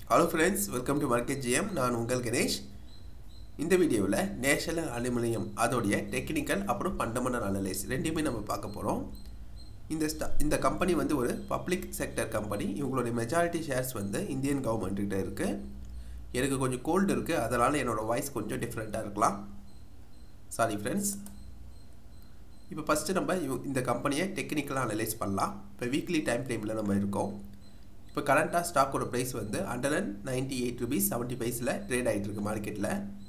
hello friends welcome to market GM நான் உங்கள் கணேஷ் இந்த வீடியோவில் நேஷனல் அலுமினியம் அதோடைய டெக்னிக்கல் அப்புறம் ஃபண்டமெண்டல் அனலைஸ் ரெண்டையுமே நம்ம பார்க்க போகிறோம் இந்த ஸ்டா இந்த கம்பெனி வந்து ஒரு பப்ளிக் செக்டர் கம்பெனி இவங்களுடைய மெஜாரிட்டி ஷேர்ஸ் வந்து இந்தியன் கவர்மெண்ட்கிட்ட இருக்குது எனக்கு கொஞ்சம் கோல்டு இருக்குது அதனால் என்னோடய வாய்ஸ் கொஞ்சம் டிஃப்ரெண்ட்டாக இருக்கலாம் சாரி ஃப்ரெண்ட்ஸ் இப்போ ஃபஸ்ட்டு நம்ம இவ- இந்த கம்பெனியை டெக்னிக்கலாக அனலைஸ் பண்ணலாம் இப்போ வீக்லி டைம் ஃப்ரேமில் நம்ம இருக்கோம் இப்போ கரண்ட்டாக ஸ்டாக்கோட ப்ரைஸ் வந்து hundred and ninety eight rupees seventy ஃபைவ்ஸில் ட்ரேட் ஆகிட்டு இருக்கு மார்க்கெட்டில்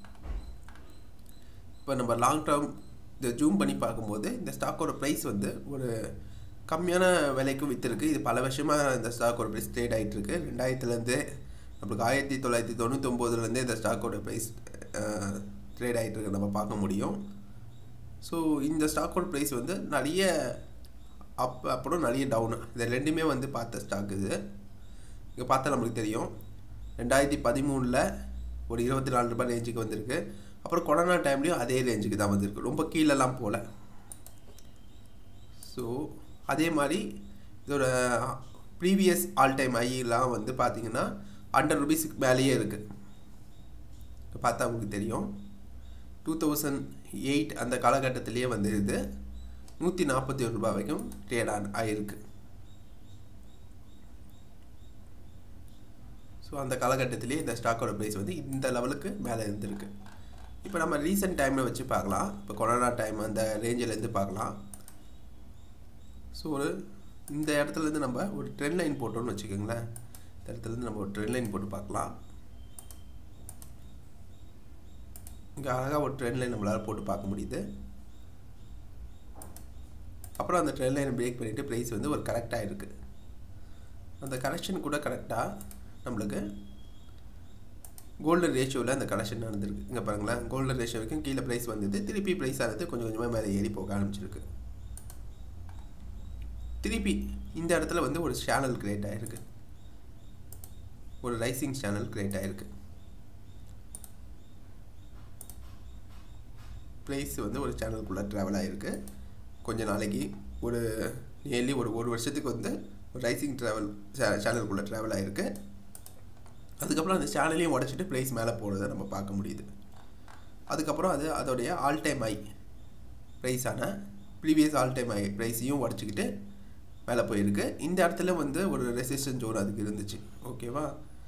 இப்போ நம்ம லாங் டேர்ம் இந்த ஜூம் பண்ணி பார்க்கும்போது இந்த ஸ்டாக்கோட ப்ரைஸ் வந்து ஒரு கம்மியான விலைக்கு விற்றுருக்கு இது பல வருஷமாக இந்த ஸ்டாக்கோட ப்ரைஸ் ட்ரேட் ஆகிட்டு இருக்கு ரெண்டாயிரத்துலேருந்து நம்மளுக்கு ஆயிரத்தி தொள்ளாயிரத்தி தொண்ணூத்தொம்போதுலேருந்தே இந்த ஸ்டாக்கோட ப்ரைஸ் ட்ரேட் ஆகிட்டு இருக்கு நம்ம பார்க்க முடியும் ஸோ இந்த ஸ்டாக்கோட ப்ரைஸ் வந்து நிறைய அப் அப்புறம் நிறைய டவுன் இது ரெண்டுமே வந்து பார்த்த ஸ்டாக் இது இங்கே பார்த்தா நம்மளுக்கு தெரியும் ரெண்டாயிரத்தி பதிமூணில் ஒரு இருபத்தி நாலு ரூபாய் ரேஞ்சுக்கு வந்திருக்கு அப்புறம் கொரோனா டைம்லேயும் அதே ரேஞ்சுக்கு தான் வந்திருக்கு ரொம்ப கீழெல்லாம் போகல ஸோ அதே மாதிரி இதோட ப்ரீவியஸ் ஆல் டைம் ஐலாம் வந்து பார்த்தீங்கன்னா ஹண்ட்ரட் ருபீஸுக்கு மேலேயே இருக்குது பார்த்தா உங்களுக்கு தெரியும் டூ தௌசண்ட் எயிட் அந்த காலகட்டத்திலேயே வந்து இது நூற்றி நாற்பத்தி ஒரு ரூபாய் வரைக்கும் ட்ரேட் ஆன் ஆகிருக்கு ஸோ அந்த காலகட்டத்திலேயே இந்த ஸ்டாக்கோட ப்ரைஸ் வந்து இந்த லெவலுக்கு மேலே இருந்திருக்கு இப்போ நம்ம ரீசெண்ட் டைமில் வச்சு பார்க்கலாம் இப்போ கொரோனா டைம் அந்த ரேஞ்சிலேருந்து பார்க்கலாம் ஸோ ஒரு இந்த இடத்துலேருந்து நம்ம ஒரு ட்ரெண்ட் லைன் போட்டோம்னு வச்சுக்கோங்களேன் இந்த இடத்துலேருந்து நம்ம ஒரு ட்ரெண்ட் லைன் போட்டு பார்க்கலாம் இங்கே அழகாக ஒரு ட்ரெண்ட் லைன் நம்மளால் போட்டு பார்க்க முடியுது அப்புறம் அந்த ட்ரெண்ட் லைனை பிரேக் பண்ணிவிட்டு ப்ரைஸ் வந்து ஒரு கரெக்டாக இருக்குது அந்த கரெக்ஷன் கூட கரெக்டாக நம்மளுக்கு கோல்டன் ரேஷியோவில் அந்த கரெக்ஷன் நடந்திருக்கு இங்கே பாருங்களேன் கோல்டன் ரேஷியோ வரைக்கும் கீழே ப்ரைஸ் வந்தது திருப்பி ப்ரைஸ் ஆனது கொஞ்சம் கொஞ்சமாக மேலே ஏறி போக ஆரம்பிச்சிருக்கு திருப்பி இந்த இடத்துல வந்து ஒரு சேனல் கிரியேட் ஆகிருக்கு ஒரு ரைசிங் சேனல் கிரியேட் ஆகிருக்கு ப்ரைஸ் வந்து ஒரு சேனலுக்குள்ளே ட்ராவல் ஆகிருக்கு கொஞ்ச நாளைக்கு ஒரு நியர்லி ஒரு ஒரு வருஷத்துக்கு வந்து ஒரு ரைசிங் ட்ராவல் சேனலுக்குள்ளே ட்ராவல் ஆகிருக்கு அதுக்கப்புறம் அந்த சேனலையும் உடச்சிட்டு ப்ரைஸ் மேலே போகிறத நம்ம பார்க்க முடியுது அதுக்கப்புறம் அது அதோடைய ஆல் டைம் ஐ ப்ரைஸான ப்ரீவியஸ் ஆல் டைம் ஐ ப்ரைஸையும் உடச்சிக்கிட்டு மேலே போயிருக்கு இந்த இடத்துல வந்து ஒரு ரெசிஸ்டன்ஸ் ஜோன் அதுக்கு இருந்துச்சு ஓகேவா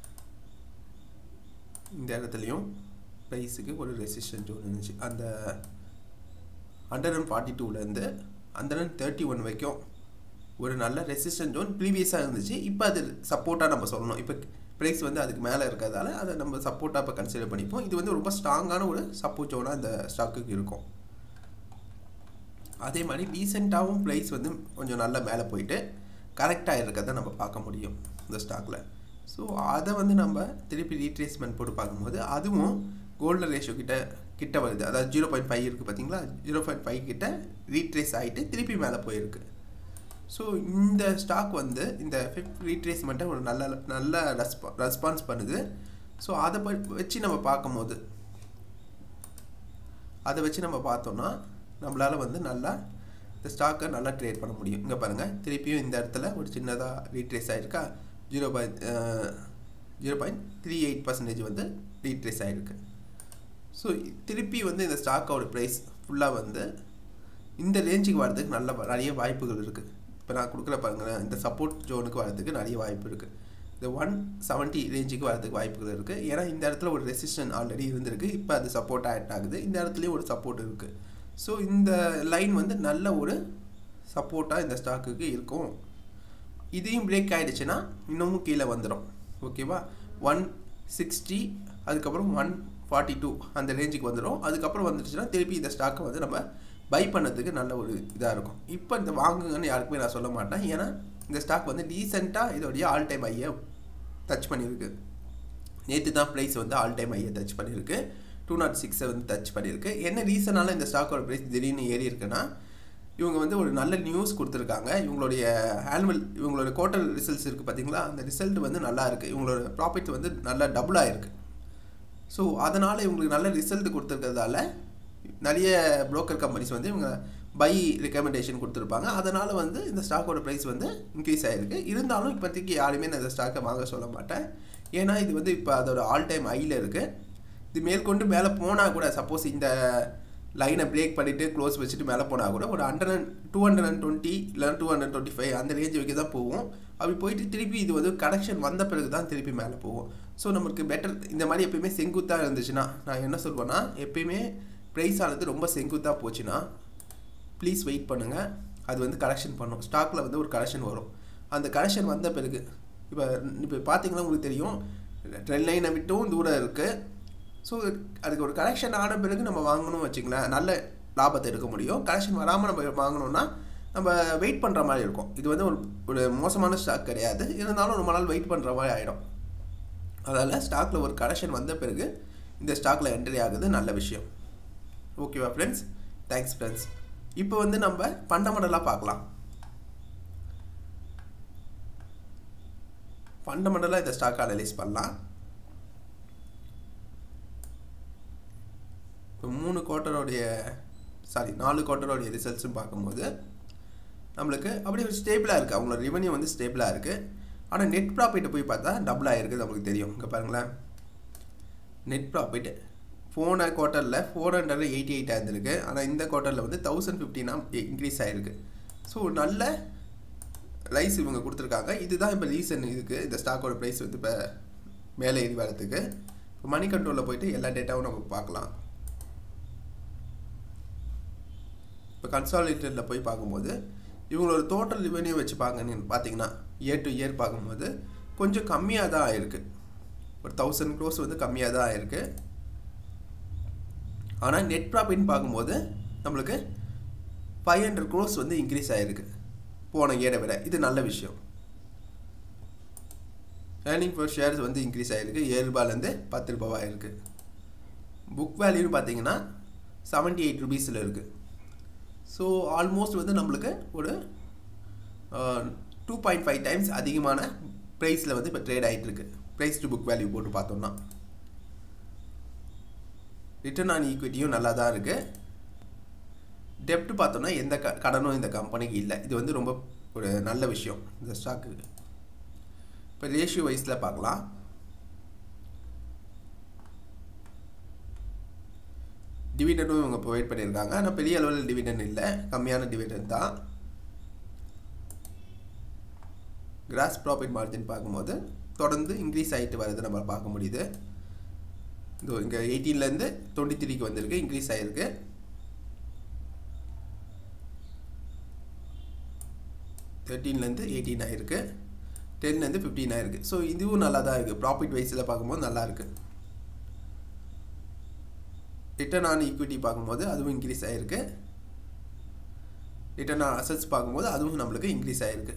இந்த இடத்துலையும் ப்ரைஸுக்கு ஒரு ரெசிஸ்டன்ஸ் ஜோன் இருந்துச்சு அந்த ஹண்ட்ரட் அண்ட் ஃபார்ட்டி டூலேருந்து ஹண்ட்ரட் அண்ட் தேர்ட்டி ஒன் வரைக்கும் ஒரு நல்ல ரெசிஸ்டன்ஸ் ஜோன் ப்ரீவியஸாக இருந்துச்சு இப்போ அது சப்போர்ட்டாக நம்ம சொல்லணும் இப்போ ப்ரைஸ் வந்து அதுக்கு மேலே இருக்கிறதால அதை நம்ம சப்போர்ட்டாக இப்போ கன்சிடர் பண்ணிப்போம் இது வந்து ரொம்ப ஸ்ட்ராங்கான ஒரு சப்போர்ட் ஜோனாக இந்த ஸ்டாக்குக்கு இருக்கும் அதே மாதிரி ரீசெண்டாகவும் ப்ரைஸ் வந்து கொஞ்சம் நல்லா மேலே போயிட்டு கரெக்டாக இருக்கிறத நம்ம பார்க்க முடியும் இந்த ஸ்டாக்கில் ஸோ அதை வந்து நம்ம திருப்பி ரீட்ரேஸ்மெண்ட் போட்டு பார்க்கும்போது அதுவும் கோல்டன் ரேஷியோ கிட்ட கிட்ட வருது அதாவது ஜீரோ பாயிண்ட் ஃபைவ் இருக்குது பார்த்தீங்களா ஜீரோ பாயிண்ட் ஃபைவ் கிட்ட ரீட்ரேஸ் ஆகிட்டு திருப்பி மேலே போயிருக்கு ஸோ இந்த ஸ்டாக் வந்து இந்த ஃபிஃப்த் ரீட்ரேஸ்மெண்ட்டை ஒரு நல்ல நல்ல ரெஸ்பா ரெஸ்பான்ஸ் பண்ணுது ஸோ அதை ப- வச்சு நம்ம பார்க்கும்போது அதை வச்சு நம்ம பார்த்தோம்னா நம்மளால் வந்து நல்லா இந்த ஸ்டாக்கை நல்லா ட்ரேட் பண்ண முடியும் இங்கே பாருங்கள் திருப்பியும் இந்த இடத்துல ஒரு சின்னதாக ரீட்ரேஸ் ஆகிருக்கா zero point zero point three eight percentage வந்து ரீட்ரேஸ் ஆகிருக்கு ஸோ திருப்பி வந்து இந்த ஸ்டாக்கோட ப்ரைஸ் ஃபுல்லாக வந்து இந்த ரேஞ்சுக்கு வரதுக்கு நல்ல வ- நிறைய வாய்ப்புகள் இருக்குது இப்போ நான் கொடுக்குற பாருங்களேன் இந்த சப்போர்ட் ஜோனுக்கு வரதுக்கு நிறைய வாய்ப்பு இருக்குது இந்த ஒன் செவன்ட்டி ரேஞ்சுக்கு வரதுக்கு வாய்ப்புகள் இருக்குது ஏன்னா இந்த இடத்துல ஒரு ரெசிஸ்டன் ஆல்ரெடி இருந்திருக்கு இப்போ அது சப்போர்ட் ஆட் ஆகுது இந்த இடத்துலையும் ஒரு சப்போர்ட் இருக்குது ஸோ இந்த லைன் வந்து நல்ல ஒரு சப்போர்ட்டாக இந்த ஸ்டாக்குக்கு இருக்கும் இதையும் பிரேக் ஆகிடுச்சுன்னா இன்னமும் கீழே வந்துடும் ஓகேவா ஒன் சிக்ஸ்டி அதுக்கப்புறம் ஒன் ஃபார்ட்டி டூ அந்த ரேஞ்சுக்கு வந்துடும் அதுக்கப்புறம் வந்துடுச்சுன்னா திருப்பி இந்த ஸ்டாக்கை வந்து நம்ம பை பண்ணதுக்கு நல்ல ஒரு இதாக இருக்கும் இப்போ இந்த வாங்குங்கன்னு யாருக்குமே நான் சொல்ல மாட்டேன் ஏன்னா இந்த ஸ்டாக் வந்து ரீசெண்டாக இதோடைய ஆல் டைம் ஐயை டச் பண்ணியிருக்கு நேற்று தான் ப்ரைஸ் வந்து ஆல் டைம் ஐயை டச் பண்ணியிருக்கு டூ நாட் சிக்ஸை வந்து டச் பண்ணியிருக்கு என்ன ரீசனால இந்த ஸ்டாக்கோட ப்ரைஸ் திடீர்னு ஏறி இருக்குன்னா இவங்க வந்து ஒரு நல்ல நியூஸ் கொடுத்துருக்காங்க இவங்களுடைய ஆனுவல் இவங்களோட குவார்டர் ரிசல்ட்ஸ் இருக்குது பார்த்தீங்களா அந்த ரிசல்ட் வந்து நல்லா இருக்குது இவங்களோட ப்ராஃபிட் வந்து நல்லா டபுள் ஆயிருக்கு ஸோ அதனால் இவங்களுக்கு நல்ல ரிசல்ட் கொடுத்துருக்கிறதால நிறைய புரோக்கர் கம்பெனிஸ் வந்து இவங்க பை ரெக்கமெண்டேஷன் கொடுத்துருப்பாங்க அதனால் வந்து இந்த ஸ்டாக்கோட ப்ரைஸ் வந்து இன்க்ரீஸ் ஆகிருக்கு இருந்தாலும் இப்போதைக்கு யாருமே நான் இந்த ஸ்டாக்கை வாங்க சொல்ல மாட்டேன் ஏன்னா இது வந்து இப்போ அதோட ஆல் டைம் ஹையில் இருக்குது இது மேற்கொண்டு மேலே போனால் கூட சப்போஸ் இந்த லைனை பிரேக் பண்ணிவிட்டு க்ளோஸ் வச்சுட்டு மேலே போனால் கூட ஒரு hundred and two hundred and twenty இல்லை டூ ஹண்ட்ரட் டுவெண்ட்டி ஃபைவ் அந்த ரேஞ்ச் வைக்க தான் போகும் அப்படி போயிட்டு திருப்பி இது வந்து கனெக்ஷன் வந்த பிறகு தான் திருப்பி மேலே போகும் ஸோ நமக்கு பெட்டர் இந்த மாதிரி எப்பயுமே செங்குத்தாக இருந்துச்சுன்னா நான் என்ன சொல்வேன்னா எப்பயுமே ப்ரைஸ் ஆனது ரொம்ப செங்குத்தாக போச்சுன்னா ப்ளீஸ் வெயிட் பண்ணுங்கள் அது வந்து கரெக்ஷன் பண்ணும் ஸ்டாக்கில் வந்து ஒரு கரெக்ஷன் வரும் அந்த கரெக்ஷன் வந்த பிறகு இப்போ இப்போ பார்த்தீங்கன்னா உங்களுக்கு தெரியும் ட்ரெண்ட் லைனை விட்டும் தூரம் இருக்குது ஸோ அதுக்கு ஒரு கரெக்ஷன் ஆன பிறகு நம்ம வாங்கணும் வச்சுங்களேன் நல்ல லாபத்தை எடுக்க முடியும் கரெக்ஷன் வராமல் நம்ம வாங்கணும்னா நம்ம வெயிட் பண்ணுற மாதிரி இருக்கும் இது வந்து ஒரு ஒரு மோசமான ஸ்டாக் கிடையாது இருந்தாலும் ரொம்ப நாள் வெயிட் பண்ணுற மாதிரி ஆகிடும் அதனால் ஸ்டாக்கில் ஒரு கரெக்ஷன் வந்த பிறகு இந்த ஸ்டாக்கில் என்ட்ரி ஆகுது நல்ல விஷயம் ஓகேவா ஃப்ரெண்ட்ஸ் தேங்க்ஸ் ஃப்ரெண்ட்ஸ் இப்போ வந்து நம்ம ஃபண்டமெண்டலாக பார்க்கலாம் ஃபண்டமெண்டலாக இந்த ஸ்டாக் அனலைஸ் பண்ணலாம் இப்போ மூணு குவார்ட்டரோடைய சாரி நாலு குவார்ட்டரோடைய ரிசல்ட்ஸும் பார்க்கும்போது நம்மளுக்கு அப்படியே ஒரு ஸ்டேபிளாக இருக்குது அவங்களோட ரெவன்யூ வந்து ஸ்டேபிளாக இருக்குது ஆனால் நெட் ப்ராஃபிட்டை போய் பார்த்தா டபுள் ஆகிருக்குது நம்மளுக்கு தெரியும் இங்கே பாருங்களேன் நெட் ப்ராஃபிட் போன குவார்ட்டரில் ஃபோர் ஹண்ட்ரட் எயிட்டி எயிட் ஆயிருந்திருக்கு ஆனால் இந்த குவார்ட்டரில் வந்து தௌசண்ட் ஃபிஃப்டினா இன்க்ரீஸ் ஆகிருக்கு ஸோ நல்ல ரைஸ் இவங்க கொடுத்துருக்காங்க இதுதான் இப்போ ரீசன் இதுக்கு இந்த ஸ்டாக்கோட ப்ரைஸ் வந்து இப்போ மேலே ஏறி வரதுக்கு இப்போ மணி கண்ட்ரோலில் போயிட்டு எல்லா டேட்டாவும் நம்ம பார்க்கலாம் இப்போ கன்சாலிடேட்டில் போய் பார்க்கும்போது இவங்களோட டோட்டல் ரெவென்யூ வச்சு பார்க்கணும் பார்த்தீங்கன்னா இயர் டு இயர் பார்க்கும்போது கொஞ்சம் கம்மியாக தான் ஆயிருக்கு ஒரு தௌசண்ட் க்ரோஸ் வந்து கம்மியாக தான் ஆயிருக்கு ஆனால் நெட் ப்ராஃபிட்னு பார்க்கும்போது நம்மளுக்கு ஃபைவ் ஹண்ட்ரட் க்ரோஸ் வந்து இன்க்ரீஸ் ஆகிருக்கு போன இயரை விட இது நல்ல விஷயம் ஏர்னிங் ஃபார் ஷேர்ஸ் வந்து இன்க்ரீஸ் ஆகிருக்கு ஏழு ரூபாயிலேருந்து பத்து ரூபாவாக இருக்குது புக் வேல்யூன்னு பார்த்தீங்கன்னா செவன்ட்டி எயிட் ருபீஸில் இருக்குது ஸோ ஆல்மோஸ்ட் வந்து நம்மளுக்கு ஒரு டூ பாயிண்ட் ஃபைவ் டைம்ஸ் அதிகமான ப்ரைஸில் வந்து இப்போ ட்ரேட் ஆகிட்டு இருக்கு ப்ரைஸ் டு புக் வேல்யூ போட்டு பார்த்தோம்னா ரிட்டர்ன் ஆன் ஈக்விட்டியும் நல்லா தான் இருக்குது டெப்ட் பார்த்தோம்னா எந்த க கடனும் இந்த கம்பெனிக்கு இல்லை இது வந்து ரொம்ப ஒரு நல்ல விஷயம் இந்த ஸ்டாக்கு இப்போ ரேஷியோ வைஸில் பார்க்கலாம் டிவிடெண்டும் இவங்க ப்ரொவைட் பண்ணியிருக்காங்க ஆனால் பெரிய அளவில் டிவிடெண்ட் இல்லை கம்மியான டிவிடெண்ட் தான் கிராஸ் ப்ராஃபிட் மார்ஜின் பார்க்கும்போது தொடர்ந்து இன்க்ரீஸ் ஆகிட்டு வருது நம்ம பார்க்க முடியுது இதோ இங்கே எயிட்டீன்லேருந்து டுவெண்ட்டி த்ரீக்கு வந்திருக்கு இன்க்ரீஸ் ஆகிருக்கு தேர்ட்டீன்லேருந்து எயிட்டீன் ஆகிருக்கு டென்லேருந்து ஃபிஃப்டீன் ஆகிருக்கு ஸோ இதுவும் நல்லா தான் இருக்குது ப்ராஃபிட் வைஸில் பார்க்கும்போது நல்லா இருக்குது ரிட்டர்ன் ஆன் ஈக்விட்டி பார்க்கும்போது அதுவும் இன்க்ரீஸ் ஆகிருக்கு ரிட்டர்ன் ஆன் அசட்ஸ் பார்க்கும்போது அதுவும் நம்மளுக்கு இன்க்ரீஸ் ஆகிருக்கு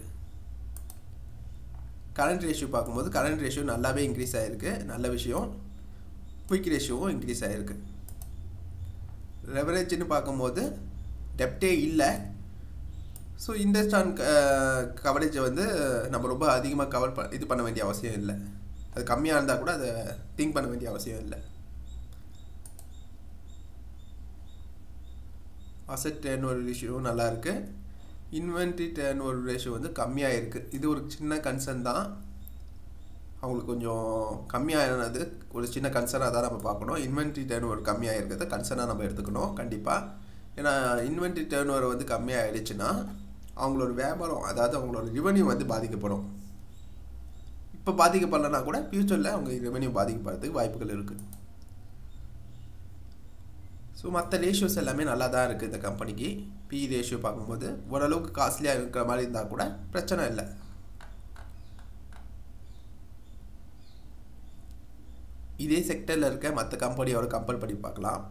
கரண்ட் ரேஷியோ பார்க்கும்போது கரண்ட் ரேஷியோ நல்லாவே இன்க்ரீஸ் ஆகிருக்கு நல்ல விஷயம் குயிக் ரேஷியோவும் இன்க்ரீஸ் ஆகிருக்கு ரெவரேஜ்னு பார்க்கும்போது டெப்டே இல்லை ஸோ இண்டஸ்ட் ஆன் கவரேஜை வந்து நம்ம ரொம்ப அதிகமாக கவர் ப இது பண்ண வேண்டிய அவசியம் இல்லை அது கம்மியாக இருந்தால் கூட அதை திங்க் பண்ண வேண்டிய அவசியம் இல்லை அசட் டேர்ன் ஒரு ரேஷியோ நல்லா இருக்குது இன்வென்ட்ரி டேர்ன் ஒரு ரேஷியோ வந்து கம்மியாக இருக்குது இது ஒரு சின்ன கன்சர்ன் தான் அவங்களுக்கு கொஞ்சம் கம்மியானது ஒரு சின்ன கன்சர்னாக தான் நம்ம பார்க்கணும் இன்வென்ட்ரி டேர்ன் ஓவர் கம்மியாக இருக்கிறத கன்சர்னாக நம்ம எடுத்துக்கணும் கண்டிப்பாக ஏன்னா இன்வென்ட்ரி டேர்ன் ஓவர் வந்து கம்மியாக ஆயிடுச்சுன்னா அவங்களோட வியாபாரம் அதாவது அவங்களோட ரெவன்யூ வந்து பாதிக்கப்படும் இப்போ பாதிக்கப்படலைன்னா கூட ஃப்யூச்சரில் அவங்க ரெவன்யூ பாதிக்கப்படுறதுக்கு வாய்ப்புகள் இருக்குது ஸோ மற்ற ரேஷியோஸ் எல்லாமே நல்லா தான் இருக்குது இந்த கம்பெனிக்கு பி ரேஷியோ பார்க்கும்போது ஓரளவுக்கு காஸ்ட்லியாக இருக்கிற மாதிரி இருந்தால் கூட பிரச்சனை இல்லை இதே செக்டரில் இருக்க மற்ற கம்பெனியோட கம்பேர் பண்ணி பார்க்கலாம்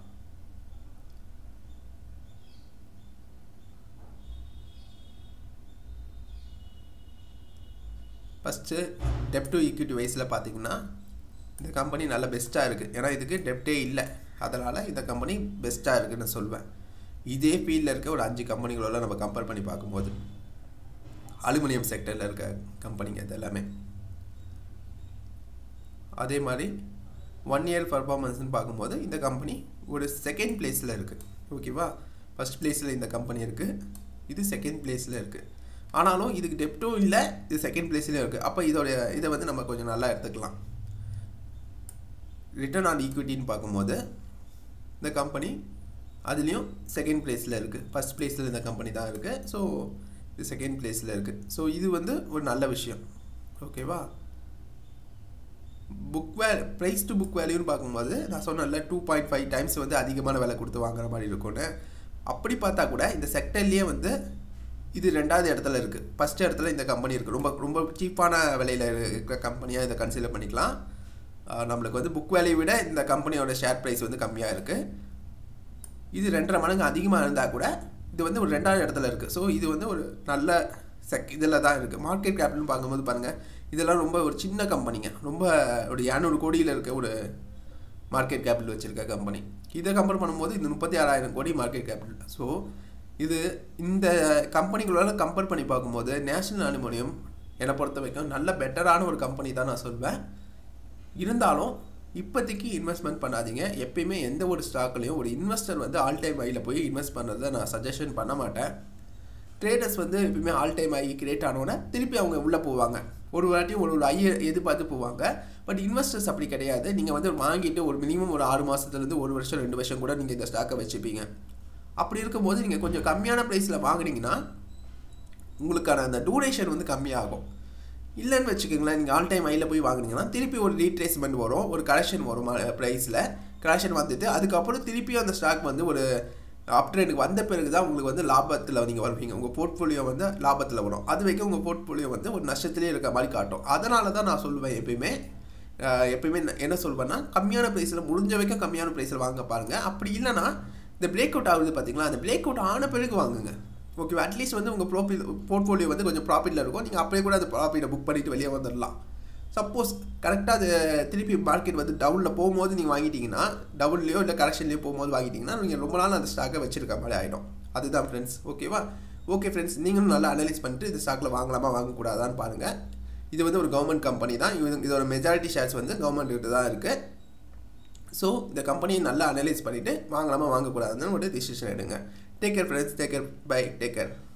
ஃபஸ்ட்டு டெப்ட் டு ஈக்விட்டி வைஸில் பார்த்தீங்கன்னா இந்த கம்பெனி நல்ல பெஸ்ட்டாக இருக்குது ஏன்னா இதுக்கு டெப்டே இல்லை அதனால் இந்த கம்பெனி பெஸ்ட்டாக இருக்குன்னு சொல்வேன் இதே ஃபீல்டில் இருக்க ஒரு அஞ்சு கம்பெனிகளோட நம்ம கம்பேர் பண்ணி பார்க்கும்போது அலுமினியம் செக்டரில் இருக்க கம்பெனிங்க இது எல்லாமே அதே மாதிரி ஒன் இயர் பர்ஃபார்மன்ஸ்னு பார்க்கும்போது இந்த கம்பெனி ஒரு செகண்ட் பிளேஸில் இருக்குது ஓகேவா ஃபஸ்ட் பிளேஸில் இந்த கம்பெனி இருக்குது இது செகண்ட் பிளேஸில் இருக்குது ஆனாலும் இதுக்கு டெப்ட்டும் இல்லை இது செகண்ட் பிளேஸ்லேயும் இருக்குது அப்போ இதோடைய இதை வந்து நம்ம கொஞ்சம் நல்லா எடுத்துக்கலாம் ரிட்டர்ன் ஆன் ஈக்விட்டின்னு பார்க்கும்போது இந்த கம்பெனி அதுலேயும் செகண்ட் பிளேஸில் இருக்குது ஃபஸ்ட் பிளேஸில் இந்த கம்பெனி தான் இருக்குது ஸோ இது செகண்ட் பிளேஸில் இருக்குது ஸோ இது வந்து ஒரு நல்ல விஷயம் ஓகேவா book way price to book வேல்யூன்னு பார்க்கும்போது நான் சொன்னேன்ல டூ பாயிண்ட் ஃபைவ் டைம்ஸ் வந்து அதிகமான விலை கொடுத்து வாங்குற மாதிரி இருக்கும்னு அப்படி பார்த்தா கூட இந்த செக்டர்லேயே வந்து இது ரெண்டாவது இடத்துல இருக்குது ஃபஸ்ட் இடத்துல இந்த கம்பெனி இருக்குது ரொம்ப ரொம்ப சீப்பான விலையில் இருக்கிற கம்பெனியாக இதை கன்சிடர் பண்ணிக்கலாம் நம்மளுக்கு வந்து புக் வேல்யூ விட இந்த கம்பெனியோட ஷேர் ப்ரைஸ் வந்து கம்மியாக இருக்குது இது ரெண்டரை மடங்கு அதிகமாக இருந்தால் கூட இது வந்து ஒரு ரெண்டாவது இடத்துல இருக்குது ஸோ இது வந்து ஒரு நல்ல செக் இதில் தான் இருக்குது மார்க்கெட் கேப்னு பார்க்கும்போது பாருங்கள் இதெல்லாம் ரொம்ப ஒரு சின்ன கம்பெனிங்க ரொம்ப ஒரு இரநூறு கோடியில் இருக்க ஒரு மார்க்கெட் கேபிட்டல் வச்சுருக்க கம்பெனி இதை கம்பேர் பண்ணும்போது இது முப்பத்தி ஆறாயிரம் கோடி மார்க்கெட் கேபிட்டல் ஸோ இது இந்த கம்பெனிகளோட கம்பேர் பண்ணி பார்க்கும்போது நேஷனல் அலுமினியம் என்னை பொறுத்த வரைக்கும் நல்ல பெட்டரான ஒரு கம்பெனி தான் நான் சொல்வேன் இருந்தாலும் இப்போதைக்கு இன்வெஸ்ட்மெண்ட் பண்ணாதீங்க எப்பயுமே எந்த ஒரு ஸ்டாக்லையும் ஒரு இன்வெஸ்டர் வந்து ஆல் டைம் ஐயில் போய் இன்வெஸ்ட் பண்ணுறதை நான் சஜஷன் பண்ண மாட்டேன் ட்ரேடர்ஸ் வந்து எப்பயுமே ஆல் டைம் ஐ கிரியேட் ஆனோன்னே திருப்பி அவங்க உள்ளே போவாங்க ஒரு வாட்டியும் ஒரு ஒரு ஐயை எதிர்பார்த்து போவாங்க பட் இன்வெஸ்டர்ஸ் அப்படி கிடையாது நீங்கள் வந்து வாங்கிட்டு ஒரு மினிமம் ஒரு ஆறு மாதத்துலேருந்து ஒரு வருஷம் ரெண்டு வருஷம் கூட நீங்கள் இந்த ஸ்டாக்கை வச்சுப்பீங்க அப்படி இருக்கும்போது நீங்கள் கொஞ்சம் கம்மியான ப்ரைஸில் வாங்கினீங்கன்னா உங்களுக்கான அந்த டூரேஷன் வந்து கம்மியாகும் இல்லைன்னு வச்சுக்கோங்களேன் நீங்கள் ஆல் டைம் ஐயில் போய் வாங்குனீங்கன்னா திருப்பி ஒரு ரீட்ரேஸ்மெண்ட் வரும் ஒரு கரெக்ஷன் வரும் ப்ரைஸில் கரெக்ஷன் வந்துட்டு அதுக்கப்புறம் திருப்பியும் அந்த ஸ்டாக் வந்து ஒரு அப் ட்ரெண்டுக்கு வந்த பிறகு தான் உங்களுக்கு வந்து லாபத்தில் நீங்கள் வருவீங்க உங்கள் போர்ட்ஃபோலியோ வந்து லாபத்தில் வரும் அது வரைக்கும் உங்கள் போர்ட்ஃபோலியோ வந்து ஒரு நஷ்டத்திலே இருக்க மாதிரி காட்டும் அதனால தான் நான் சொல்லுவேன் எப்பயுமே எப்பயுமே என்ன சொல்வேன்னா கம்மியான ப்ரைஸில் முடிஞ்ச வரைக்கும் கம்மியான ப்ரைஸில் வாங்க பாருங்கள் அப்படி இல்லைன்னா இந்த பிரேக் அவுட் ஆகுது பார்த்தீங்களா அந்த பிரேக் அவுட் ஆன பிறகு வாங்குங்க ஓகே அட்லீஸ்ட் வந்து உங்கள் ப்ராஃபிட் போர்ட்ஃபோலியோ வந்து கொஞ்சம் ப்ராஃபிட்டில் இருக்கும் நீங்கள் அப்படியே கூட அந்த ப்ராஃபிட்டை புக் பண்ணிவிட்டு வெளியே வந்துடலாம் சப்போஸ் கரெக்டாக அது திருப்பி மார்க்கெட் வந்து டவுனில் போகும்போது நீங்கள் வாங்கிட்டீங்கன்னா டவுன்லேயோ இல்லை கரெக்ஷன்லேயோ போகும்போது வாங்கிட்டீங்கன்னா நீங்கள் ரொம்ப நாள் அந்த ஸ்டாக்கை வச்சிருக்க மாதிரி ஆகிடும் அதுதான் ஃப்ரெண்ட்ஸ் ஓகேவா ஓகே ஃப்ரெண்ட்ஸ் நீங்களும் நல்லா அனலைஸ் பண்ணிட்டு இந்த ஸ்டாக்கில் வாங்கலாமா வாங்கக்கூடாதான்னு பாருங்கள் இது வந்து ஒரு கவர்மெண்ட் கம்பெனி தான் இது இதோட மெஜாரிட்டி ஷேர்ஸ் வந்து கவர்மெண்ட் கிட்ட தான் இருக்குது ஸோ இந்த கம்பெனியை நல்லா அனலைஸ் பண்ணிவிட்டு வாங்கலாமா வாங்கக்கூடாதுன்னு ஒரு டிசிஷன் எடுங்க take care friends take care bye take care